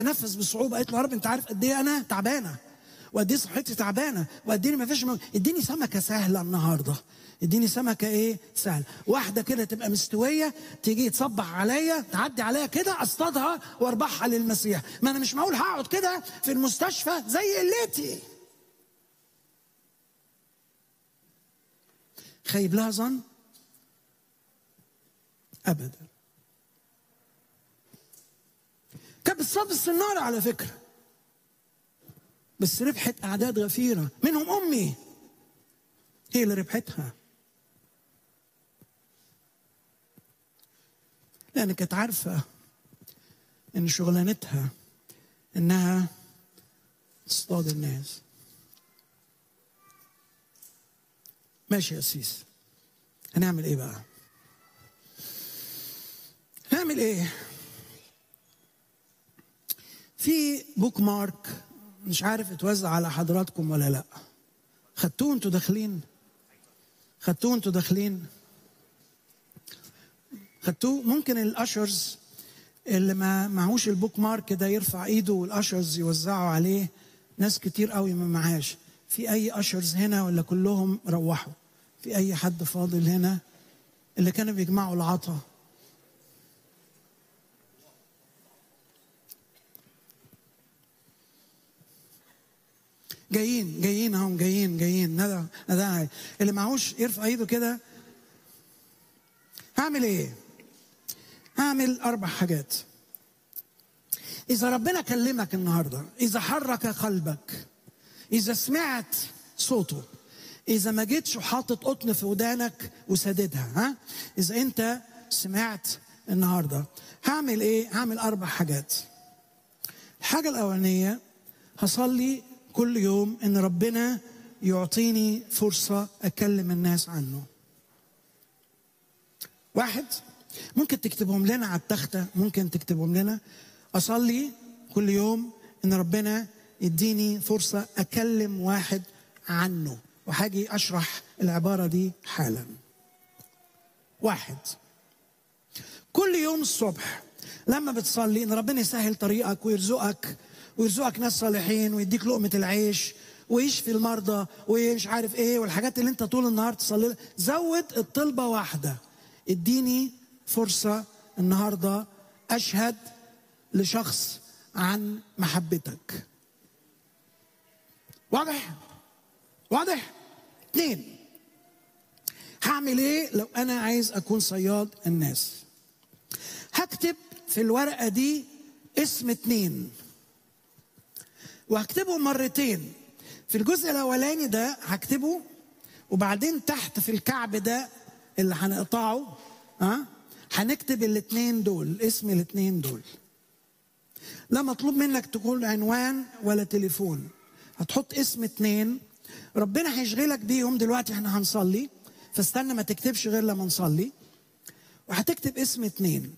تنفس بصعوبه قالت له يا رب انت عارف قد ايه انا تعبانه وقد ايه صحتي تعبانه وقد ايه ما فيش مو... اديني سمكه سهله النهارده اديني سمكه ايه سهله واحده كده تبقى مستويه تيجي تصبح عليا تعدي عليا كده اصطادها واربحها للمسيح ما انا مش معقول هقعد كده في المستشفى زي قلتي خيب لها ظن ابدا كانت بتصطاد السناره على فكره بس ربحت اعداد غفيره منهم امي هي اللي ربحتها لان كانت عارفه ان شغلانتها انها تصطاد الناس ماشي يا سيس هنعمل ايه بقى هنعمل ايه في بوك مارك مش عارف اتوزع على حضراتكم ولا لا خدتوه انتوا داخلين خدتوه انتوا داخلين خدتوه ممكن الاشرز اللي ما معهوش البوك مارك ده يرفع ايده والاشرز يوزعوا عليه ناس كتير قوي ما معهاش في اي اشرز هنا ولا كلهم روحوا في اي حد فاضل هنا اللي كانوا بيجمعوا العطا جايين جايين اهم جايين جايين ندى ندى اللي معهوش يرفع ايده كده هعمل ايه؟ هعمل اربع حاجات اذا ربنا كلمك النهارده اذا حرك قلبك اذا سمعت صوته اذا ما جيتش وحاطط قطن في ودانك وسددها ها اذا انت سمعت النهارده هعمل ايه هعمل اربع حاجات الحاجه الاولانيه هصلي كل يوم ان ربنا يعطيني فرصه اكلم الناس عنه واحد ممكن تكتبهم لنا على التخته ممكن تكتبهم لنا اصلي كل يوم ان ربنا يديني فرصه اكلم واحد عنه وهاجي اشرح العباره دي حالا واحد كل يوم الصبح لما بتصلي ان ربنا يسهل طريقك ويرزقك ويرزقك ناس صالحين ويديك لقمه العيش ويشفي المرضى ومش عارف ايه والحاجات اللي انت طول النهار تصلي زود الطلبه واحده اديني فرصه النهارده اشهد لشخص عن محبتك واضح واضح اثنين هعمل ايه لو انا عايز اكون صياد الناس هكتب في الورقه دي اسم اتنين وهكتبه مرتين في الجزء الاولاني ده هكتبه وبعدين تحت في الكعب ده اللي هنقطعه ها أه؟ هنكتب الاثنين دول اسم الاثنين دول لا مطلوب منك تقول عنوان ولا تليفون هتحط اسم اتنين ربنا هيشغلك بيهم دلوقتي احنا هنصلي فاستنى ما تكتبش غير لما نصلي وهتكتب اسم اتنين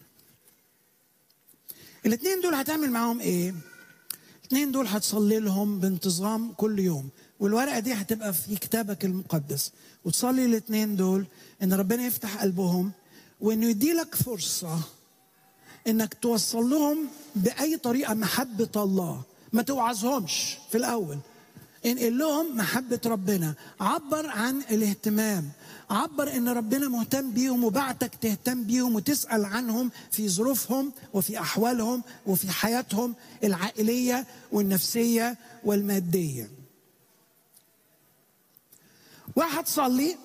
الاتنين دول هتعمل معاهم ايه الاتنين دول هتصلي لهم بانتظام كل يوم والورقه دي هتبقى في كتابك المقدس وتصلي الاثنين دول ان ربنا يفتح قلبهم وانه يدي لك فرصه انك توصل لهم باي طريقه محبه الله ما توعظهمش في الاول انقل لهم محبه ربنا عبر عن الاهتمام عبر ان ربنا مهتم بيهم وبعتك تهتم بيهم وتسال عنهم في ظروفهم وفي احوالهم وفي حياتهم العائليه والنفسيه والماديه وهتصلي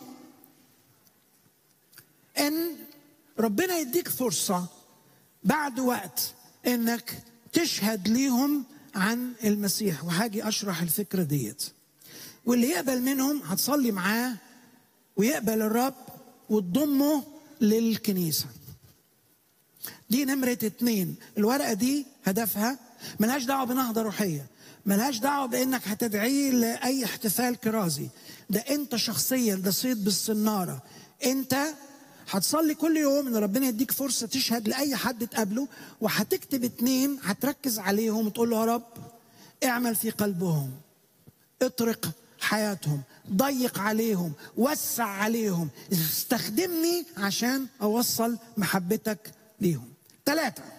ان ربنا يديك فرصه بعد وقت انك تشهد ليهم عن المسيح وهاجي اشرح الفكره ديت واللي يقبل منهم هتصلي معاه ويقبل الرب وتضمه للكنيسه دي نمرة اتنين الورقة دي هدفها ملهاش دعوة بنهضة روحية ملهاش دعوة بانك هتدعيه لأي احتفال كرازي ده انت شخصيا ده صيد بالصنارة انت هتصلي كل يوم ان ربنا يديك فرصه تشهد لاي حد تقابله وهتكتب اتنين هتركز عليهم وتقول له يا رب اعمل في قلبهم اطرق حياتهم ضيق عليهم وسع عليهم استخدمني عشان اوصل محبتك ليهم ثلاثه